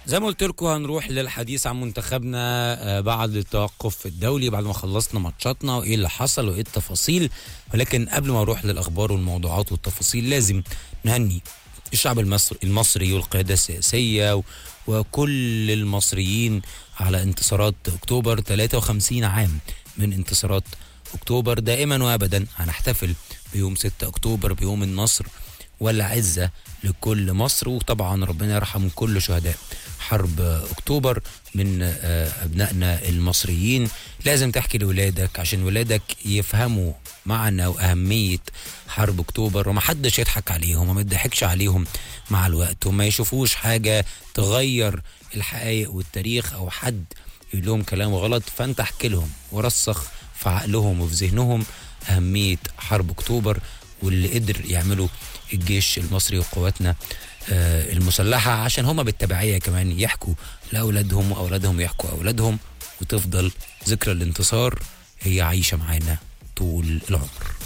زي ما قلت لكم هنروح للحديث عن منتخبنا آه، بعد التوقف الدولي بعد ما خلصنا ماتشاتنا وايه اللي حصل وايه التفاصيل ولكن قبل ما اروح للاخبار والموضوعات والتفاصيل لازم نهني الشعب المصري المصري والقياده السياسيه و- وكل المصريين على انتصارات اكتوبر 53 عام من انتصارات اكتوبر دائما وابدا هنحتفل بيوم 6 اكتوبر بيوم النصر والعزه لكل مصر وطبعا ربنا يرحم كل شهداء حرب اكتوبر من آه، ابنائنا المصريين لازم تحكي لولادك عشان ولادك يفهموا معنى واهميه حرب اكتوبر ومحدش يضحك عليهم وما يضحكش عليهم مع الوقت وما يشوفوش حاجه تغير الحقائق والتاريخ او حد يقول لهم كلام غلط فانت احكي لهم ورسخ في عقلهم وفي ذهنهم اهميه حرب اكتوبر واللي قدر يعمله الجيش المصري وقواتنا آه، المسلحه عشان هما بالتبعيه كمان يحكوا لاولادهم واولادهم يحكوا اولادهم وتفضل ذكرى الانتصار هي عايشه معانا طول العمر